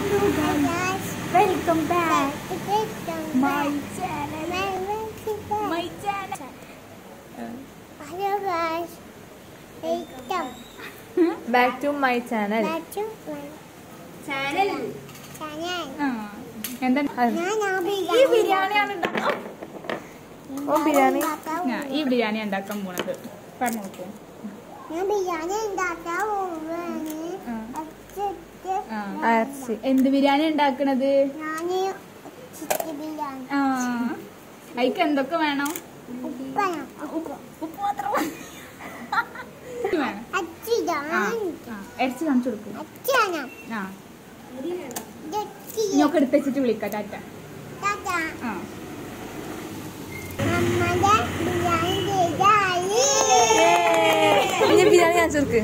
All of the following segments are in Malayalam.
Hello guys welcome back my channel my channel hello guys welcome back to my channel back to my channel channel എന്താ ഞാൻ ആ ഈ ബിരിയാണിയാണ് ഉണ്ടാക്കാൻ ഓ ബിരിയാണി ആ, ഈ ബിരിയാണി ഉണ്ടാക്കാൻ പോണത് പറഞ്ഞു നോക്കൂ ഞാൻ ബിരിയാണി ഉണ്ടാക്കാൻ പോവുകയാണ് ആ. അച്ഛക്ക് ആ. അരച്ചി എന്ത് ബിരിയാണി ഉണ്ടാക്കണത് ഞാൻ ചിക്കൻ ബിരിയാണി ആ അതിക്ക് എന്തൊക്കെ വേണം ഉപ്പണം ഉപ്പ് ഉപ്പ് മാത്രം മതി. ഉപ്പ് വേണം ആ അച്ഛനാണ് ആ, ഇറച്ചി കാണിച്ചു കൊടുക്കും അച്ഛനാ ആ ഇനിയൊക്കെ എടുത്ത് വെച്ചിട്ട് വിളിക്കാം ടാറ്റ താത്ത ആ നമ്മുടെ ബിരിയാണി ചെയ്തായി ഇനി ബിരിയാണി കാണിച്ചു കൊടുക്ക്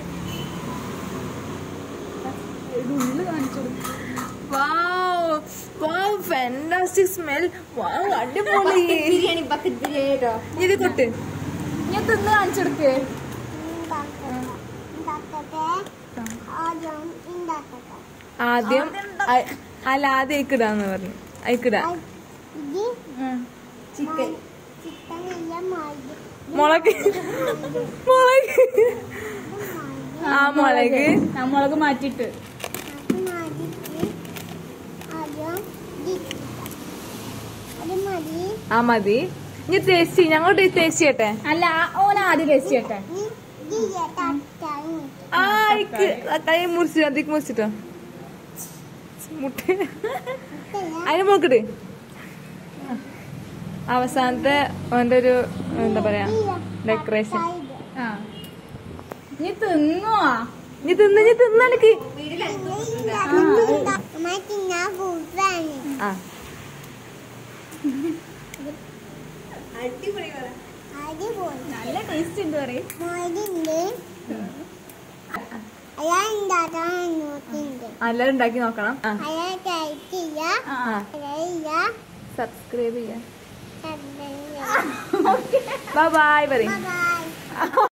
ഉള്ളു കാണിച്ചു കൊടുക്കും വാവ് വാവ് ഫാന്റാസ്റ്റിക് സ്മെൽ വാവ് അടിപൊളി ബിരിയാണി ബക്കറ്റ് ബിരിയാണി കേട്ടോ ഇത് കൊട്ട് ഞാൻ തിന്ന് കാണിച്ചു കൊടുക്ക് ഉണ്ടാക്കട്ടെ ആദ്യം ഉണ്ടാക്കട്ടെ ആദ്യം അ- അല്ല ആദ്യം അയക്കിടാന്ന് പറഞ്ഞു അയക്കിടാ ഇത് ചിക്കൻ ചിക്കൻ എല്ലാം മാറി മുളക് മുളക് ആ മുളക് ആ മുളക് മാറ്റിട്ട് അത് മാറ്റിട്ട് ആദ്യം ഇത് അത് മതി ആ മതി ഇനി ടേസ്റ്റ് ഞങ്ങൾ ടേസ്റ്റ് ചെയ്യട്ടെ അല്ല ആ- ഓൻ ആദ്യം ടേസ്റ്റ് ചെയ്യട്ടെ ഇനി ഇത് തട്ടായി ആ അയക്ക് കൈ മുറിച്ചിട്ടോ അതിക്ക് മുറിച്ചിട്ടോ മുട്ട അതിന് നോക്കിട്ട് അവസാനത്തെ അവന്റെ ഒരു എന്താ പറയാ ഡെക്കറേഷൻ ആ നീ തിന്നോ ഇനി തിന്ന് ഇനി തിന്നെനിക്ക് അമ്മ തിന്നാൻ കൂട്ടാണ് ആ അടിപൊളി നല്ല ടേസ്റ്റ് ഉണ്ട് പറയും മോരുണ്ട് അയാൾ ഉണ്ടാക്കാൻ നോക്കുന്നുണ്ട് എല്ലാരും ഉണ്ടാക്കി നോക്കണം ആ അയാൾ കഴിക്കില്ല ആ ആ അയാളില്ല സബ്സ്ക്രൈബ് ചെയ്യാം ബൈ ബൈ ബൈ പറയും ബൈ